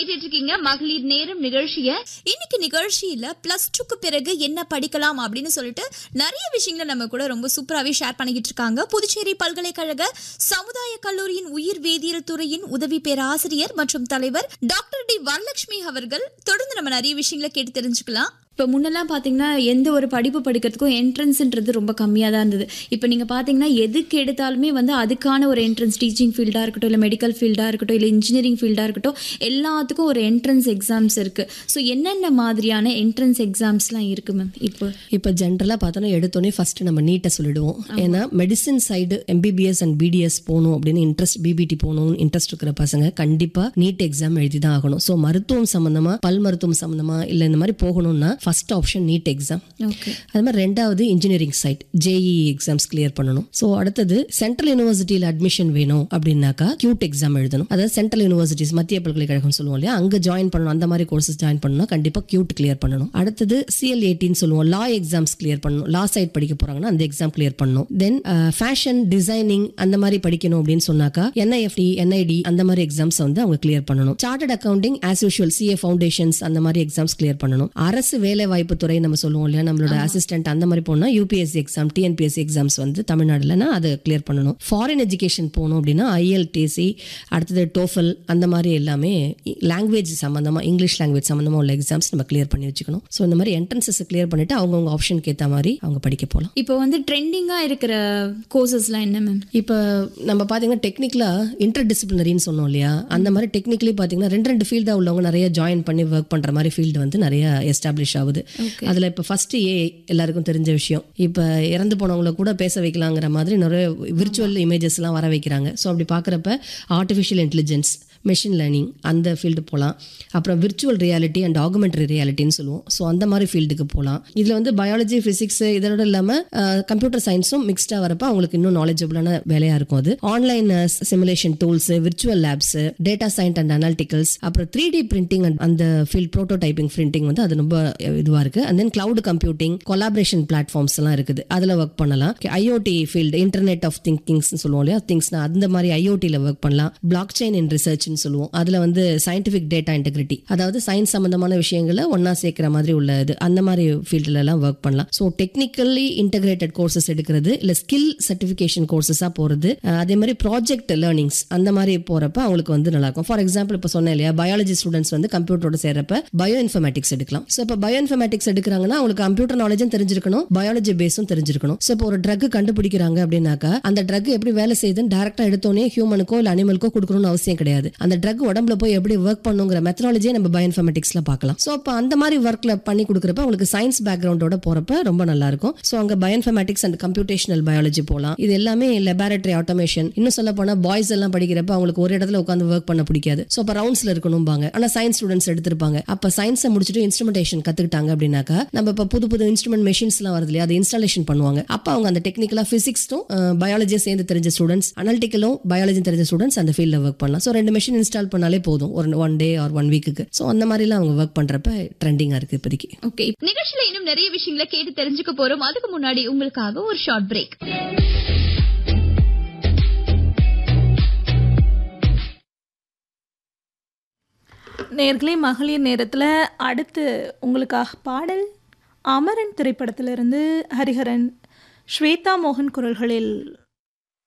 கேட்டுட்டு இருக்கீங்க மகளிர் நேரம் நிகழ்ச்சிய இன்னைக்கு நிகழ்ச்சியில பிளஸ் டூக்கு பிறகு என்ன படிக்கலாம் அப்படின்னு சொல்லிட்டு நிறைய விஷயங்களை நம்ம கூட ரொம்ப சூப்பராகவே ஷேர் பண்ணிக்கிட்டு இருக்காங்க புதுச்சேரி பல்கலைக்கழக சமுதாய கல்லூரியின் உயிர் வேதியியல் துறையின் உதவி பேராசிரியர் மற்றும் தலைவர் டாக்டர் டி வரலட்சுமி அவர்கள் தொடர்ந்து நம்ம நிறைய விஷயங்களை கேட்டு தெரிஞ்சுக்கலாம் இப்போ முன்னெல்லாம் பார்த்தீங்கன்னா எந்த ஒரு படிப்பு படிக்கிறதுக்கும் என்ட்ரன்ஸ்ன்றது ரொம்ப கம்மியாக தான் இருந்தது இப்போ நீங்கள் பார்த்தீங்கன்னா எதுக்கு எடுத்தாலுமே வந்து அதுக்கான ஒரு என்ட்ரன்ஸ் டீச்சிங் ஃபீல்டாக இருக்கட்டும் இல்லை மெடிக்கல் ஃபீல்டாக இருக்கட்டும் இல்லை இன்ஜினியரிங் ஃபீல்டாக இருக்கட்டும் எல்லாத்துக்கும் ஒரு என்ட்ரன்ஸ் எக்ஸாம்ஸ் இருக்குது ஸோ என்னென்ன மாதிரியான என்ட்ரன்ஸ் எக்ஸாம்ஸ்லாம் இருக்குது மேம் இப்போ இப்போ ஜென்ரலாக பார்த்தோன்னா எடுத்தோடனே ஃபர்ஸ்ட் நம்ம நீட்டை சொல்லிடுவோம் ஏன்னா medicine side MBBS and BDS போகணும் அப்படின்னு இன்ட்ரெஸ்ட் பிபிடி போகணும்னு இன்ட்ரெஸ்ட் இருக்கிற பசங்க கண்டிப்பாக நீட் எக்ஸாம் எழுதி தான் ஆகணும் ஸோ மருத்துவம் சம்மந்தமாக பல் மருத்துவம் சம்மந்தமாக இல்லை இந்த மாதிரி போகணும்னா first option NEET exam okay அது மாதிரி ரெண்டாவது engineering side JEE exams clear பண்ணணும் ஸோ அடுத்தது சென்ட்ரல் யூனிவர்சிட்டியில் அட்மிஷன் வேணும் அப்படின்னாக்கா கியூட் எக்ஸாம் எழுதணும் அதாவது சென்ட்ரல் யூனிவர்சிட்டிஸ் மத்திய பல்கலைக்கழகம் சொல்லுவோம் இல்லையா அங்கே ஜாயின் பண்ணணும் அந்த மாதிரி கோர்சஸ் ஜாயின் பண்ணணும் கண்டிப்பாக கியூட் கிளியர் பண்ணணும் அடுத்தது சிஎல் எயிட்டின்னு சொல்லுவோம் லா எக்ஸாம்ஸ் கிளியர் பண்ணணும் லா சைட் படிக்க போறாங்கன்னா அந்த எக்ஸாம் கிளியர் பண்ணணும் தென் ஃபேஷன் டிசைனிங் அந்த மாதிரி படிக்கணும் அப்படின்னு சொன்னாக்கா என்ஐஎஃப்டி என்ஐடி அந்த மாதிரி எக்ஸாம்ஸ் வந்து அவங்க கிளியர் பண்ணணும் chartered accounting as usual CA foundations அந்த மாதிரி எக்ஸாம்ஸ் கிளியர் பண்ணணும் அரசு வேலை வாய்ப்பு துறை நம்ம சொல்லுவோம் இல்லையா நம்மளோட அசிஸ்டன்ட் அந்த மாதிரி போனா யூபிஎஸ்சி எக்ஸாம் டிஎன்பிஎஸ்சி எக்ஸாம்ஸ் வந்து தமிழ்நாடுலனா அதை கிளியர் பண்ணணும் ஃபாரின் எஜுகேஷன் போகணும் அப்படின்னா ஐஎல்டிசி அடுத்தது டோஃபல் அந்த மாதிரி எல்லாமே லாங்குவேஜ் சம்மந்தமா இங்கிலீஷ் லாங்குவேஜ் சம்மந்தமா உள்ள எக்ஸாம்ஸ் நம்ம கிளியர் பண்ணி வச்சுக்கணும் ஸோ இந்த மாதிரி என்ட்ரன்சஸ் கிளியர் பண்ணிட்டு அவங்கவுங்க ஆப்ஷனுக்கு ஏற்ற மாதிரி அவங்க படிக்க போகலாம் இப்போ வந்து ட்ரெண்டிங்காக இருக்கிற கோர்சஸ்லாம் என்ன மேம் இப்போ நம்ம பார்த்தீங்கன்னா டெக்னிக்கலாக இன்டர் டிசிப்ளினரின்னு சொன்னோம் இல்லையா அந்த மாதிரி டெக்னிக்கலி பார்த்தீங்கன்னா ரெண்டு ரெண்டு ஃபீல்டாக உள்ளவங்க நிறைய ஜாயின் பண்ணி ஒர்க் பண்ணுற மாதிரி ஃபீல்டு வந்து நிறைய எஸ்டாப்ளிஷ் ஆகுது அதில் இப்போ ஃபர்ஸ்ட் ஏ எல்லாருக்கும் தெரிஞ்ச விஷயம் இப்போ இறந்து போனவங்கள கூட பேச வைக்கலாங்கிற மாதிரி நிறைய விர்ச்சுவல் இமேஜஸ்லாம் வர வைக்கிறாங்க ஸோ அப்படி பார்க்குறப்ப ஆர்டிஃபிஷியல் இன்டெலிஜென்ஸ் மெஷின் லேர்னிங் அந்த ஃபீல்டு போகலாம் அப்புறம் விர்ச்சுவல் ரியாலிட்டி அண்ட் ஆகுமெண்ட்ரி ரியாலிட்டின்னு சொல்லுவோம் ஸோ அந்த மாதிரி ஃபீல்டுக்கு போகலாம் இதில் வந்து பயாலஜி ஃபிசிக்ஸ் இதோட இல்லாமல் கம்ப்யூட்டர் சயின்ஸும் மிக்ஸ்டாக வரப்போ அவங்களுக்கு இன்னும் நாலேஜபிளான வேலையாக இருக்கும் அது online simulation tools virtual labs data science and analyticals அப்புறம் த்ரீ டி பிரிண்டிங் அந்த ஃபீல்ட் ப்ரோட்டோடைப்பிங் பிரிண்டிங் வந்து அது ரொம்ப இதுவாக இருக்குது and then cloud computing collaboration platforms எல்லாம் இருக்குது அதில் ஒர்க் பண்ணலாம் IOT field internet of thinkings சொல்லுவோம் இல்லையா திங்ஸ்னா அந்த மாதிரி ஐஓடியில் ஒர்க் பண்ணலாம் பிளாக் செயின் இன் ரிசர்ச்னு சொல்லுவோம் அதில் வந்து சயின்டிஃபிக் டேட்டா இன்டெகிரிட்டி அதாவது சயின்ஸ் சம்பந்தமான விஷயங்களை ஒன்றா சேர்க்கிற மாதிரி உள்ள இது அந்த மாதிரி ஃபீல்டுல எல்லாம் ஒர்க் பண்ணலாம் ஸோ டெக்னிக்கலி இன்டகிரேட்டட் கோர்சஸ் எடுக்கிறது இல்லை ஸ்கில் சர்டிஃபிகேஷன் கோர்சஸாக போகிறது அதே மாதிரி ப்ராஜெக்ட் லேர்னிங்ஸ் அந்த மாதிரி போகிறப்ப அவங்களுக்கு வந்து நல்லா இருக்கும் ஃபார் எக்ஸாம்பிள் இப்போ சொன்னேன் இல்லையா பயாலஜி ஸ்டூடெண்ட்ஸ் வந்து கம்ப்யூட்டரோட சேர்றப்ப பயோ இன்ஃபர்மேட்டிக்ஸ் எடுக்கலாம் ஸோ இப்போ பயோ இன்ஃபர்மேட்டிக்ஸ் எடுக்கிறாங்கன்னா அவங்களுக்கு கம்ப்யூட்டர் நாலேஜும் தெரிஞ்சிருக்கணும் பயாலஜி பேஸும் தெரிஞ்சிருக்கணும் ஸோ இப்போ ஒரு ட்ரக் கண்டுபிடிக்கிறாங்க அப்படின்னாக்கா அந்த ட்ரக் எப்படி வேலை செய்யுதுன்னு டேரக்டா எடுத்தோன்னே ஹியூமனுக்கோ இல்லை அனிமலுக்கோ கொடுக்கணும்னு அவசியம் கிடையாது அந்த ட்ரக் உடம்புல போய் எப்படி ஒர்க் பண்ணுங்கிற மெத்தனாலஜியை நம்ம பயோ இன்ஃபர்மேட்டிக்ஸ்ல பார்க்கலாம் ஸோ அப்போ அந்த மாதிரி ஒர்க்ல பண்ணி கொடுக்குறப்ப அவங்களுக்கு சயின்ஸ் பேக்ரவுண்டோட போறப்ப ரொம்ப நல்லா இருக்கும் ஸோ அங்க bioinformatics and computational biology போகலாம் இது எல்லாமே லெபார்டரி ஆட்டோமேஷன் இன்னும் சொல்ல போனா பாய்ஸ் எல்லாம் படிக்கிறப்ப அவங்களுக்கு ஒரு இடத்துல உட்காந்து ஒர்க் பண்ண பிடிக்காது ஸோ அப்போ ரவுண்ட்ஸ்ல இருக்கணும்பாங்க ஆனா சயின்ஸ் ஸ்டூடெண்ட்ஸ் எடுத்திருப்பாங்க அப்ப சயின்ஸை முடிச்சுட்டு இன்ஸ்ட்ருமெண்டேஷன் கத்துக்கிட்டாங்க அப்படின்னாக்கா நம்ம இப்போ புது புது இன்ஸ்ட்ருமெண்ட் மெஷின்ஸ்லாம் வருது இல்லையா அதை இன்ஸ்டாலேஷன் பண்ணுவாங்க அப்போ அவங்க அந்த டெக்னிக்கலா பிசிக்ஸும் பயாலஜியும் சேர்ந்து தெரிஞ்ச ஸ்டூடெண்ட்ஸ் அனாலிட்டிக்கலும் பயாலஜி தெரிஞ்ச ஸ்டூடெண்ட்ஸ் அந்த ஃபீல்டில் ஒர்க் பண்ணலாம் ஸோ ரெண்டு மிஷின் இன்ஸ்டால் பண்ணாலே போதும் ஒரு ஒன் டே ஆர் ஒன் வீக்குக்கு ஸோ அந்த மாதிரிலாம் அவங்க ஒர்க் பண்றப்ப ட்ரெண்டிங்காக இருக்கு இப்போதைக்கு ஓகே நிகழ்ச்சியில இன்னும் நிறைய விஷயங்களை கேட்டு தெரிஞ்சுக்க போறோம் அதுக்கு முன்னாடி உங்களுக்காக ஒரு ஷார்ட் பிரேக் நேர்களே மகளிர் நேரத்தில் அடுத்து உங்களுக்காக பாடல் அமரன் திரைப்படத்திலிருந்து ஹரிஹரன் ஸ்வேதா மோகன் குரல்களில்